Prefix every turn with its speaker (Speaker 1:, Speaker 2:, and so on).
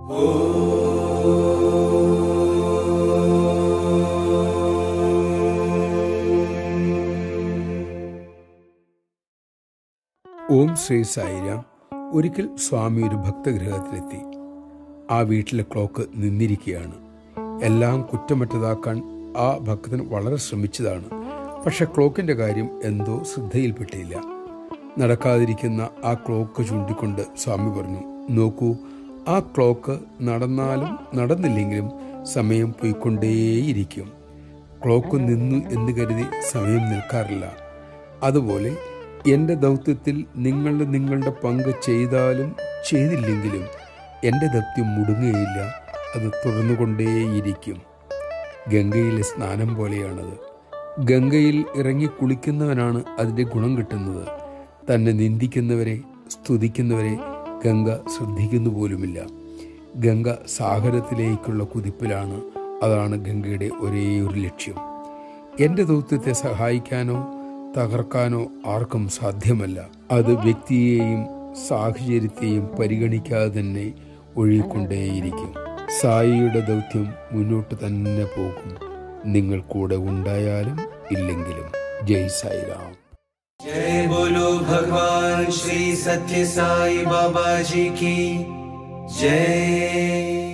Speaker 1: ഓം ശ്രീ സായിരാം ഒരിക്കൽ സ്വാമി ഒരു ഭക്തഗൃഹത്തിലെത്തി ആ വീട്ടിലെ ക്ലോക്ക് നിന്നിരിക്കുകയാണ് എല്ലാം കുറ്റമറ്റതാക്കാൻ ആ ഭക്തൻ വളരെ ശ്രമിച്ചതാണ് പക്ഷെ ക്ലോക്കിന്റെ കാര്യം എന്തോ ശ്രദ്ധയിൽപ്പെട്ടില്ല നടക്കാതിരിക്കുന്ന ആ ക്ലോക്ക് ചൂണ്ടിക്കൊണ്ട് സ്വാമി പറഞ്ഞു നോക്കൂ ആ ക്ലോക്ക് നടന്നാലും നടന്നില്ലെങ്കിലും സമയം പോയിക്കൊണ്ടേയിരിക്കും ക്ലോക്ക് നിന്നു എന്ന് കരുതി സമയം നിൽക്കാറില്ല അതുപോലെ എൻ്റെ ദൗത്യത്തിൽ നിങ്ങളുടെ നിങ്ങളുടെ പങ്ക് ചെയ്താലും ചെയ്തില്ലെങ്കിലും എൻ്റെ ദൗത്യം മുടുങ്ങുകയില്ല അത് തുടർന്നുകൊണ്ടേയിരിക്കും ഗംഗയിലെ സ്നാനം പോലെയാണത് ഗംഗയിൽ ഇറങ്ങി കുളിക്കുന്നവനാണ് അതിൻ്റെ ഗുണം കിട്ടുന്നത് തന്നെ നിന്ദിക്കുന്നവരെ സ്തുതിക്കുന്നവരെ ഗംഗ ശ്രദ്ധിക്കുന്നു പോലുമില്ല ഗംഗ സാഗരത്തിലേക്കുള്ള കുതിപ്പിലാണ് അതാണ് ഗംഗയുടെ ഒരേ ഒരു ലക്ഷ്യം എൻ്റെ ദൗത്യത്തെ സഹായിക്കാനോ തകർക്കാനോ ആർക്കും സാധ്യമല്ല അത് വ്യക്തിയെയും സാഹചര്യത്തെയും പരിഗണിക്കാതെ തന്നെ ഒഴുകിക്കൊണ്ടേയിരിക്കും സായിയുടെ ദൗത്യം മുന്നോട്ട് തന്നെ പോകും നിങ്ങൾ കൂടെ ഉണ്ടായാലും ഇല്ലെങ്കിലും ജയ് സായിറാം
Speaker 2: जय बोलो भगवान श्री सत्य साई बाबा जी की जय